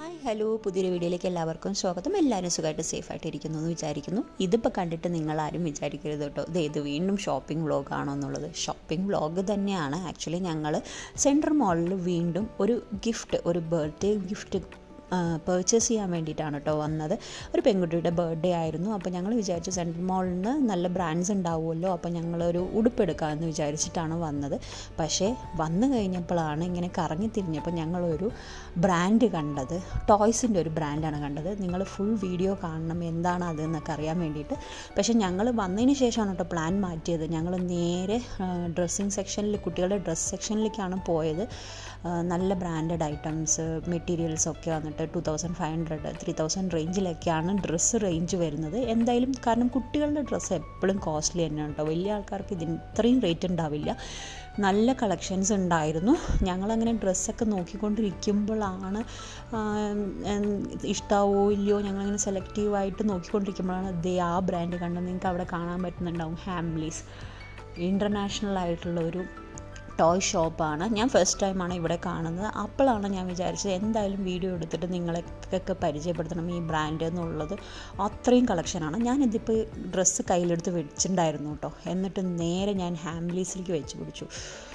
Hi hello പുതിയൊരു വീഡിയോയിലേക്ക് എല്ലാവർക്കും സ്വാഗതം എല്ലാവരും സുഖമായിട്ട് സേഫായിട്ട് ഇരിക്കുന്നു എന്ന് വിചാരിക്കുന്നു ഇതിപ്പോൾ കണ്ടിട്ട് നിങ്ങളാരും വിചാരിക്കരുത് കേട്ടോ ഇത് ഇത് വീണ്ടും ഷോപ്പിംഗ് വ്ളോഗാണോ എന്നുള്ളത് ഷോപ്പിംഗ് വ്ളോഗ് തന്നെയാണ് ആക്ച്വലി ഞങ്ങൾ സെൻട്രൽ മാളിൽ വീണ്ടും ഒരു ഗിഫ്റ്റ് ഒരു ബർത്ത്ഡേ ഗിഫ്റ്റ് പർച്ചേസ് ചെയ്യാൻ വേണ്ടിയിട്ടാണ് കേട്ടോ വന്നത് ഒരു പെൺകുട്ടിയുടെ ബർത്ത്ഡേ ആയിരുന്നു അപ്പോൾ ഞങ്ങൾ വിചാരിച്ചു സെൻട്രൽ മാളിൽ നിന്ന് നല്ല ബ്രാൻഡ്സ് ഉണ്ടാവുമല്ലോ അപ്പോൾ ഞങ്ങളൊരു ഉടുപ്പ് എടുക്കാമെന്ന് വിചാരിച്ചിട്ടാണ് വന്നത് പക്ഷേ വന്നു കഴിഞ്ഞപ്പോഴാണ് ഇങ്ങനെ കറങ്ങി തിരിഞ്ഞപ്പോൾ ഞങ്ങളൊരു ബ്രാൻഡ് കണ്ടത് ടോയ്സിൻ്റെ ഒരു ബ്രാൻഡാണ് കണ്ടത് നിങ്ങൾ ഫുൾ വീഡിയോ കാണണം എന്താണ് അത് എന്നൊക്കെ അറിയാൻ വേണ്ടിയിട്ട് പക്ഷേ ഞങ്ങൾ വന്നതിന് ശേഷമാണ് കേട്ടോ പ്ലാൻ മാറ്റിയത് ഞങ്ങൾ നേരെ ഡ്രസ്സിങ് സെക്ഷനിൽ കുട്ടികളുടെ ഡ്രസ്സ് സെക്ഷനിലേക്കാണ് പോയത് നല്ല ബ്രാൻഡഡ് ഐറ്റംസ് മെറ്റീരിയൽസ് ഒക്കെ വന്നിട്ട് two thousand five hundred three thousand റേഞ്ചിലൊക്കെയാണ് ഡ്രസ്സ് റേഞ്ച് വരുന്നത് എന്തായാലും കാരണം കുട്ടികളുടെ ഡ്രസ്സ് എപ്പോഴും കോസ്റ്റ്ലി തന്നെയാണ് കേട്ടോ വലിയ ആൾക്കാർക്ക് ഇതിന് ഇത്രയും റേറ്റ് ഉണ്ടാവില്ല നല്ല കളക്ഷൻസ് ഉണ്ടായിരുന്നു ഞങ്ങളങ്ങനെ ഡ്രസ്സൊക്കെ നോക്കിക്കൊണ്ടിരിക്കുമ്പോഴാണ് ഇഷ്ടാവോ ഇല്ലയോ ഞങ്ങളങ്ങനെ സെലക്റ്റീവായിട്ട് നോക്കിക്കൊണ്ടിരിക്കുമ്പോഴാണ് ദേ ആ ബ്രാൻഡ് കണ്ടത് നിങ്ങൾക്ക് അവിടെ കാണാൻ പറ്റുന്നുണ്ടാവും ഹാംലീസ് ഇൻ്റർനാഷണൽ ആയിട്ടുള്ള ഒരു ടോയ് ഷോപ്പാണ് ഞാൻ ഫസ്റ്റ് ടൈമാണ് ഇവിടെ കാണുന്നത് അപ്പോഴാണ് ഞാൻ വിചാരിച്ചത് എന്തായാലും വീഡിയോ എടുത്തിട്ട് നിങ്ങളെയൊക്കെ പരിചയപ്പെടുത്തണം ഈ ബ്രാൻഡ് എന്നുള്ളത് അത്രയും കളക്ഷനാണ് ഞാനിതിപ്പോൾ ഡ്രസ്സ് കയ്യിലെടുത്ത് വെച്ചിട്ടുണ്ടായിരുന്നു കേട്ടോ എന്നിട്ട് നേരെ ഞാൻ ഹാംലീസിലേക്ക് വെച്ച് പിടിച്ചു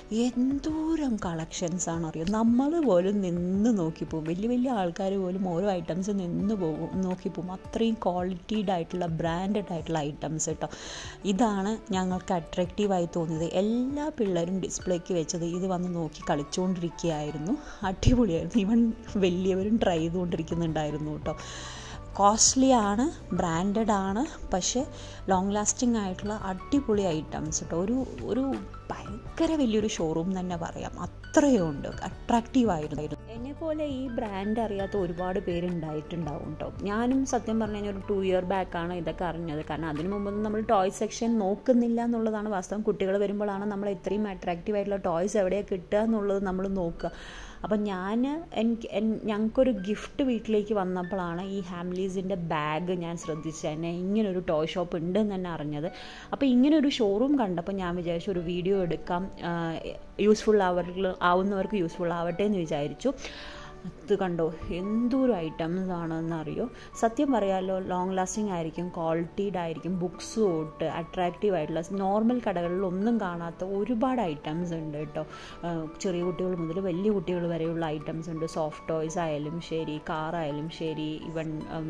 എന്തോരം കളക്ഷൻസ് ആണ് അറിയോ നമ്മൾ പോലും നിന്ന് നോക്കിപ്പോവും വലിയ വലിയ ആൾക്കാർ പോലും ഓരോ ഐറ്റംസ് നിന്ന് പോകും നോക്കിപ്പോവും അത്രയും ക്വാളിറ്റീഡ് ആയിട്ടുള്ള ബ്രാൻഡഡ് ആയിട്ടുള്ള ഐറ്റംസ് കേട്ടോ ഇതാണ് ഞങ്ങൾക്ക് അട്രാക്റ്റീവായി തോന്നിയത് എല്ലാ പിള്ളേരും ഡിസ്പ്ലേക്ക് വെച്ചത് ഇത് വന്ന് നോക്കി കളിച്ചുകൊണ്ടിരിക്കുകയായിരുന്നു അടിപൊളിയായിരുന്നു ഈവൻ വലിയവരും ട്രൈ ചെയ്തുകൊണ്ടിരിക്കുന്നുണ്ടായിരുന്നു കേട്ടോ കോസ്റ്റ്ലി ആണ് ബ്രാൻഡഡ് ആണ് പക്ഷേ ലോങ് ലാസ്റ്റിംഗ് ആയിട്ടുള്ള അടിപൊളി ഐറ്റംസ് കേട്ടോ ഒരു ഒരു ഭയങ്കര വലിയൊരു ഷോറൂം തന്നെ പറയാം അത്രയും ഉണ്ട് അട്രാക്റ്റീവ് ആയിരുന്നു എന്നെ പോലെ ഈ ബ്രാൻഡ് അറിയാത്ത ഒരുപാട് പേരുണ്ടായിട്ടുണ്ടാവും കേട്ടോ ഞാനും സത്യം പറഞ്ഞു കഴിഞ്ഞാൽ ഒരു ടു ഇയർ ബാക്കാണ് ഇതൊക്കെ അറിഞ്ഞത് കാരണം അതിനു മുമ്പൊന്നും നമ്മൾ ടോയ് സെക്ഷൻ നോക്കുന്നില്ല എന്നുള്ളതാണ് വാസ്തവം കുട്ടികൾ വരുമ്പോഴാണ് നമ്മൾ ഇത്രയും അട്രാക്റ്റീവ് ആയിട്ടുള്ള ടോയ്സ് എവിടെയാണ് കിട്ടുക എന്നുള്ളത് നമ്മൾ നോക്കുക അപ്പം ഞാൻ എനിക്ക് ഞങ്ങൾക്കൊരു ഗിഫ്റ്റ് വീട്ടിലേക്ക് വന്നപ്പോഴാണ് ഈ ഹാംലീസിൻ്റെ ബാഗ് ഞാൻ ശ്രദ്ധിച്ചത് എന്നെ ഇങ്ങനൊരു ടോയ് ഷോപ്പ് ഉണ്ട് എന്ന് തന്നെ അറിഞ്ഞത് അപ്പോൾ ഇങ്ങനൊരു ഷോറൂം കണ്ടപ്പോൾ ഞാൻ വിചാരിച്ചു ഒരു വീഡിയോ എടുക്കാം യൂസ്ഫുൾ ആവർക്ക് ആവുന്നവർക്ക് യൂസ്ഫുൾ ആവട്ടെ എന്ന് വിചാരിച്ചു അത് കണ്ടോ എന്തോരം ഐറ്റംസ് ആണെന്ന് അറിയോ സത്യം പറയാലോ ലോങ് ലാസ്റ്റിംഗ് ആയിരിക്കും ക്വാളിറ്റീഡ് ആയിരിക്കും ബുക്സ് തൊട്ട് അട്രാക്റ്റീവ് ആയിട്ടുള്ള നോർമൽ കടകളിൽ ഒന്നും കാണാത്ത ഒരുപാട് ഐറ്റംസ് ഉണ്ട് കേട്ടോ ചെറിയ കുട്ടികൾ മുതൽ വലിയ കുട്ടികൾ വരെയുള്ള ഐറ്റംസ് ഉണ്ട് സോഫ്റ്റ് ടോയ്സ് ആയാലും ശരി കാർ ആയാലും ശരി ഈവൻ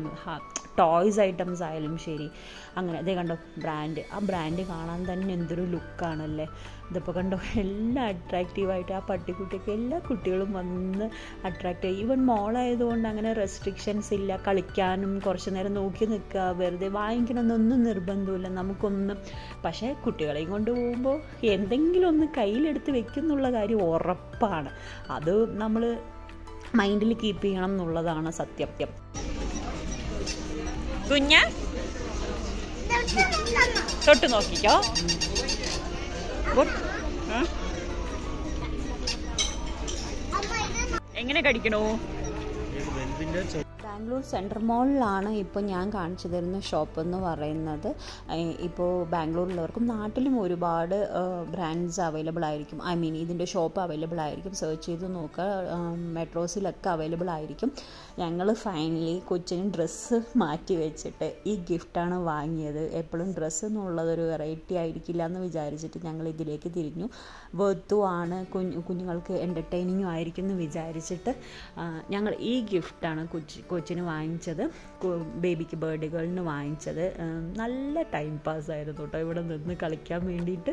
ടോയ്സ് ഐറ്റംസ് ആയാലും ശരി അങ്ങനെ അതേ കണ്ടോ ബ്രാൻഡ് ആ ബ്രാൻഡ് കാണാൻ തന്നെ എന്തൊരു ലുക്കാണല്ലേ ഇതിപ്പോൾ കണ്ടോ എല്ലാം അട്രാക്റ്റീവായിട്ട് ആ പട്ടിക്കുട്ടിയൊക്കെ എല്ലാ കുട്ടികളും വന്ന് അട്രാക്റ്റ് ചെയ്യും ഈവൻ മോളായതുകൊണ്ട് അങ്ങനെ റെസ്ട്രിക്ഷൻസ് ഇല്ല കളിക്കാനും കുറച്ച് നേരം നോക്കി നിൽക്കുക വെറുതെ വാങ്ങിക്കണമെന്നൊന്നും നിർബന്ധമില്ല നമുക്കൊന്നും പക്ഷേ കുട്ടികളെയും കൊണ്ട് പോകുമ്പോൾ എന്തെങ്കിലും ഒന്ന് കയ്യിലെടുത്ത് വെക്കുന്നുള്ള കാര്യം ഉറപ്പാണ് അത് നമ്മൾ മൈൻഡിൽ കീപ്പ് ചെയ്യണം എന്നുള്ളതാണ് സത്യം കുഞ്ഞ തൊട്ട് നോക്കിക്കോ എങ്ങനെ കടിക്കണോ ബാംഗ്ലൂർ സെൻട്രൽ മാളിലാണ് ഇപ്പോൾ ഞാൻ കാണിച്ചു തരുന്ന ഷോപ്പ് എന്ന് പറയുന്നത് ഇപ്പോൾ ബാംഗ്ലൂരിലുള്ളവർക്കും നാട്ടിലും ഒരുപാട് ബ്രാൻഡ്സ് അവൈലബിൾ ആയിരിക്കും ഐ മീൻ ഇതിൻ്റെ ഷോപ്പ് അവൈലബിൾ ആയിരിക്കും സെർച്ച് ചെയ്ത് നോക്കുക മെട്രോസിലൊക്കെ അവൈലബിൾ ആയിരിക്കും ഞങ്ങൾ ഫൈനലി കൊച്ചിന് ഡ്രസ്സ് മാറ്റി വെച്ചിട്ട് ഈ ഗിഫ്റ്റാണ് വാങ്ങിയത് എപ്പോഴും ഡ്രസ്സ് എന്നുള്ളതൊരു വെറൈറ്റി ആയിരിക്കില്ല എന്ന് വിചാരിച്ചിട്ട് ഞങ്ങൾ ഇതിലേക്ക് തിരിഞ്ഞു വെർത്തു ആണ് കുഞ്ഞു കുഞ്ഞുങ്ങൾക്ക് എൻ്റർടൈനിങ്ങും ആയിരിക്കും എന്ന് വിചാരിച്ചിട്ട് ഞങ്ങൾ ഈ ഗിഫ്റ്റാണ് കൊച്ചി കൊച്ചിന് വാങ്ങിച്ചത് ബേബിക്ക് ബർത്ത്ഡേ ഗേളിന് വാങ്ങിച്ചത് നല്ല ടൈം പാസ് ആയിരുന്നു കേട്ടോ ഇവിടെ നിന്ന് കളിക്കാൻ വേണ്ടിയിട്ട്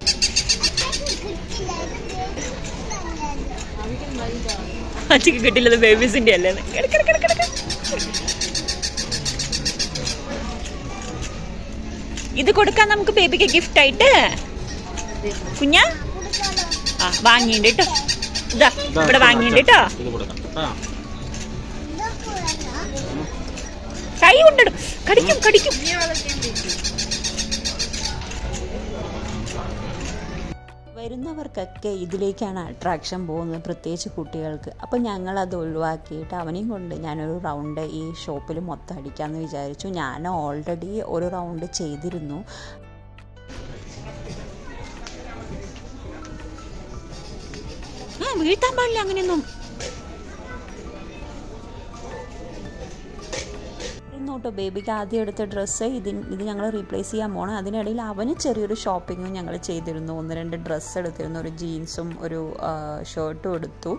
അച്ഛക്ക് കിട്ടില്ലത് ബേബീസിന്റെ അല്ലേ ഇത് കൊടുക്കാൻ നമുക്ക് ബേബിക്ക് ഗിഫ്റ്റ് ആയിട്ട് കുഞ്ഞ ആ വാങ്ങിണ്ട് കേട്ടോ ഇതാ ഇവിടെ വാങ്ങിണ്ട് കേട്ടോ കൈ കൊണ്ടിടും കടിക്കും കടിക്കും വരുന്നവർക്കൊക്കെ ഇതിലേക്കാണ് അട്രാക്ഷൻ പോകുന്നത് പ്രത്യേകിച്ച് കുട്ടികൾക്ക് അപ്പോൾ ഞങ്ങളത് ഒഴിവാക്കിയിട്ട് അവനെയും കൊണ്ട് ഞാനൊരു റൗണ്ട് ഈ ഷോപ്പിൽ മൊത്തം അടിക്കാമെന്ന് വിചാരിച്ചു ഞാൻ ഓൾറെഡി ഒരു റൗണ്ട് ചെയ്തിരുന്നു വീഴ്ത്താൻ പാടില്ല അങ്ങനെയൊന്നും ഇതായിരുന്നു കേട്ടോ ബേബിക്ക് ആദ്യം എടുത്ത ഡ്രസ്സ് ഇതിന് ഇത് ഞങ്ങൾ റീപ്ലേസ് ചെയ്യാൻ പോകണം അതിനിടയിൽ അവന് ചെറിയൊരു ഷോപ്പിങ്ങും ഞങ്ങൾ ചെയ്തിരുന്നു ഒന്ന് രണ്ട് ഡ്രസ്സ് എടുത്തിരുന്നു ഒരു ജീൻസും ഒരു ഷർട്ടും എടുത്തു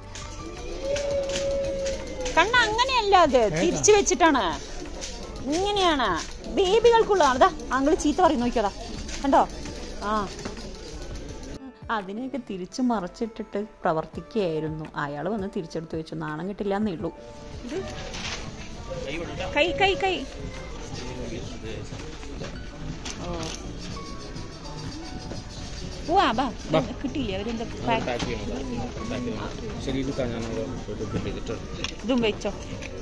കണ്ണ അങ്ങനെയല്ല അത് തിരിച്ചു വെച്ചിട്ടാണ് ഇങ്ങനെയാണ് ബേബികൾക്കുള്ളതാണ് അതാ അങ്കിള് ചീത്ത പറയും നോക്കിയതാ കണ്ടോ ആ അതിനെയൊക്കെ തിരിച്ചു മറച്ചിട്ടിട്ട് പ്രവർത്തിക്കുകയായിരുന്നു അയാൾ വന്ന് തിരിച്ചെടുത്ത് വെച്ചു നാണം കിട്ടില്ല എന്നേ ഉള്ളൂ ഇത് കൈ കൈ കൈ ഓ പോവാ ബാ കിട്ടിയില്ലേ അവരെന്താ പാക്ക് പാക്ക് ചെയ്യണം ശരി ഇത് ഞാൻ ഫോട്ടോ ചെയ്തിട്ടുണ്ട് ഇതും വെച്ചോ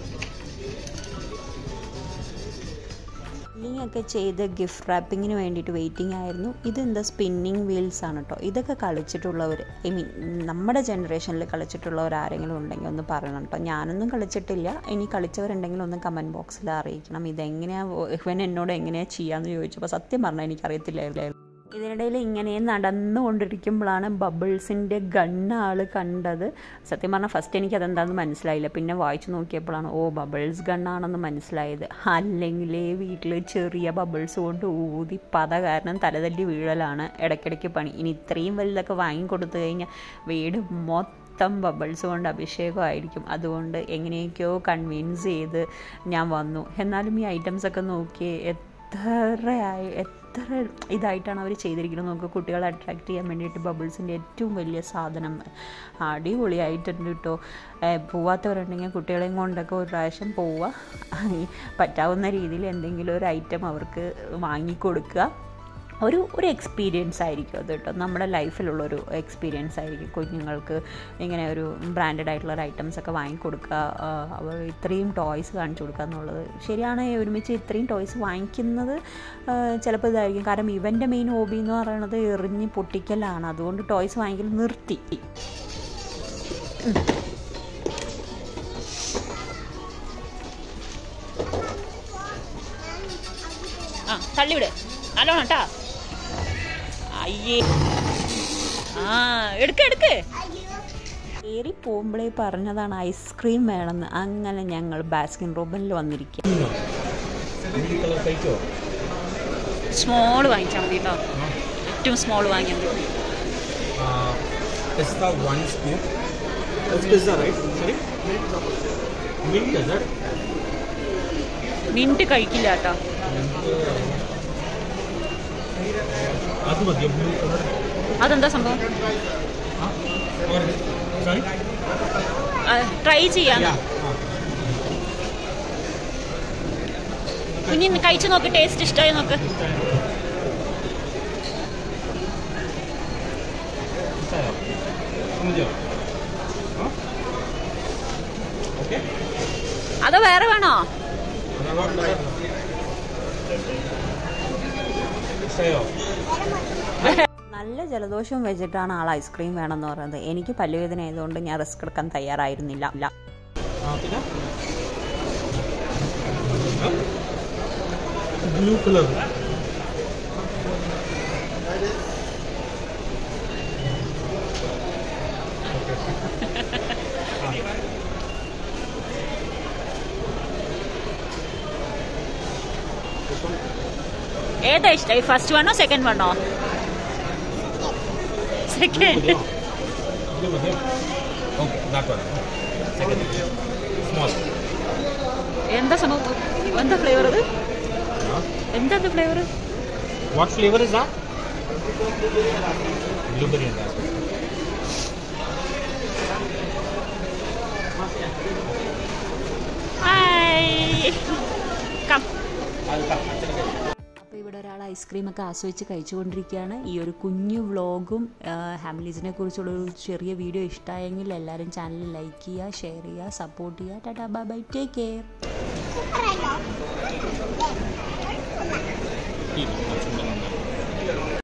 ഫില്ലിംഗ് ഒക്കെ ചെയ്ത് ഗിഫ്റ്റ് റാപ്പിങ്ങിന് വേണ്ടിയിട്ട് വെയിറ്റിംഗ് ആയിരുന്നു ഇതെന്താ സ്പിന്നിങ് വീൽസ് ആണ് കേട്ടോ ഇതൊക്കെ കളിച്ചിട്ടുള്ളവർ ഐ മീൻ നമ്മുടെ ജനറേഷനിൽ കളിച്ചിട്ടുള്ളവർ ആരെങ്കിലും ഉണ്ടെങ്കിൽ ഒന്ന് പറയണം കേട്ടോ ഞാനൊന്നും കളിച്ചിട്ടില്ല ഇനി കളിച്ചവരുണ്ടെങ്കിൽ ഒന്ന് കമൻറ്റ് ബോക്സിൽ അറിയിക്കണം ഇതെങ്ങനെയാണ് ഇവൻ എന്നോട് എങ്ങനെയാണ് ചെയ്യാമെന്ന് ചോദിച്ചപ്പോൾ സത്യം പറഞ്ഞാൽ എനിക്കറിയത്തില്ലായിരുന്നു ഇതിനിടയിൽ ഇങ്ങനെ നടന്നുകൊണ്ടിരിക്കുമ്പോഴാണ് ബബിൾസിൻ്റെ ഗണ്ണ് ആൾ കണ്ടത് സത്യം പറഞ്ഞാൽ ഫസ്റ്റ് എനിക്ക് അതെന്താണെന്ന് മനസ്സിലായില്ല പിന്നെ വായിച്ചു നോക്കിയപ്പോഴാണ് ഓ ബബിൾസ് ഗണ്ണാണെന്ന് മനസ്സിലായത് അല്ലെങ്കിൽ വീട്ടിൽ ചെറിയ ബബിൾസ് കൊണ്ട് ഊതി പത കാരണം തലതല്ലി വീഴലാണ് ഇടയ്ക്കിടയ്ക്ക് പണി ഇനി ഇത്രയും വലുതൊക്കെ വാങ്ങിക്കൊടുത്തു കഴിഞ്ഞാൽ വീട് മൊത്തം ബബിൾസ് കൊണ്ട് അഭിഷേകമായിരിക്കും അതുകൊണ്ട് എങ്ങനെയൊക്കെയോ കൺവിൻസ് ചെയ്ത് ഞാൻ വന്നു എന്നാലും ഈ ഐറ്റംസൊക്കെ നോക്കി എത്രയായി എത്ര ഇതായിട്ടാണ് അവർ ചെയ്തിരിക്കുന്നത് നമുക്ക് കുട്ടികളെ അട്രാക്ട് ചെയ്യാൻ വേണ്ടിയിട്ട് ബബിൾസിൻ്റെ ഏറ്റവും വലിയ സാധനം അടിപൊളിയായിട്ടുണ്ട് കേട്ടോ പോവാത്തവരുണ്ടെങ്കിൽ കുട്ടികളെയും കൊണ്ടൊക്കെ ഒരു പ്രാവശ്യം പോവുക പറ്റാവുന്ന രീതിയിൽ എന്തെങ്കിലും ഒരു ഐറ്റം അവർക്ക് വാങ്ങിക്കൊടുക്കുക ഒരു ഒരു എക്സ്പീരിയൻസ് ആയിരിക്കും അത് കേട്ടോ നമ്മുടെ ലൈഫിലുള്ളൊരു എക്സ്പീരിയൻസ് ആയിരിക്കും കുഞ്ഞുങ്ങൾക്ക് ഇങ്ങനെ ഒരു ബ്രാൻഡഡ് ആയിട്ടുള്ള ഒരു ഐറ്റംസ് ഒക്കെ വാങ്ങിക്കൊടുക്കുക അവർ ഇത്രയും ടോയ്സ് കാണിച്ചു കൊടുക്കുക എന്നുള്ളത് ശരിയാണ് ഒരുമിച്ച് ഇത്രയും ടോയ്സ് വാങ്ങിക്കുന്നത് ചിലപ്പോൾ ഇതായിരിക്കും കാരണം ഇവൻ്റെ മെയിൻ ഹോബി എന്ന് പറയുന്നത് എറിഞ്ഞ് പൊട്ടിക്കലാണ് അതുകൊണ്ട് ടോയ്സ് വാങ്ങിക്കൽ നിർത്തി ആ തള്ളിവിട് നല്ലോണം കേട്ടാ അയ്യേ ആ എടുക്ക് എടുക്ക് കയറി പോകുമ്പോഴേ പറഞ്ഞതാണ് ഐസ്ക്രീം വേണമെന്ന് അങ്ങനെ ഞങ്ങൾ ബാസ്കിൻ റോബനിൽ വന്നിരിക്കുക കളർ കഴിച്ചോ സ്മോൾ വാങ്ങിച്ചാൽ മതി കേട്ടോ ഏറ്റവും സ്മോൾ വാങ്ങിയാൽ മതി Pista one scoop. That's pizza, right? Sorry? Mint is it? Mint കഴിക്കില്ല കേട്ടോ അത് മതിയോ ബ്ലൂ കളർ അതെന്താ സംഭവം സോറി ട്രൈ ചെയ്യാം കുഞ്ഞിന്ന് കഴിച്ചു നോക്ക് ടേസ്റ്റ് ഇഷ്ടമായി നോക്ക് ഓക്കെ അതോ വേറെ വേണോ ഇഷ്ടയോ നല്ല ജലദോഷം വെച്ചിട്ടാണ് ആൾ ഐസ്ക്രീം വേണമെന്ന് പറയുന്നത് എനിക്ക് പല്ലുവേദന ആയതുകൊണ്ട് ഞാൻ റിസ്ക് എടുക്കാൻ തയ്യാറായിരുന്നില്ല ഇല്ല ആ പിന്നെ ബ്ലൂ കളർ ഏതാ ഇഷ്ടമായി ഫസ്റ്റ് വണ്ണോ സെക്കൻഡ് വണ്ണോ second Blue with him. Okay, that one. Second. Small. എന്താ സംഭവം എന്താ ഫ്ലേവർ അത് Huh? എന്താ flavour What flavor is that? Blueberry and raspberry. Hi come I'll come. അപ്പോൾ ഇവിടെ ഒരാൾ ഐസ്ക്രീമൊക്കെ ആസ്വദിച്ച് കഴിച്ചുകൊണ്ടിരിക്കുകയാണ് ഈ ഒരു കുഞ്ഞു വ്ളോഗും ഹാമിലീസിനെ കുറിച്ചുള്ള ഒരു ചെറിയ വീഡിയോ ഇഷ്ടമായെങ്കിൽ എല്ലാവരും ചാനൽ ലൈക്ക് ചെയ്യുക ഷെയർ ചെയ്യുക സപ്പോർട്ട് ചെയ്യുക tata bye bye take care Eat.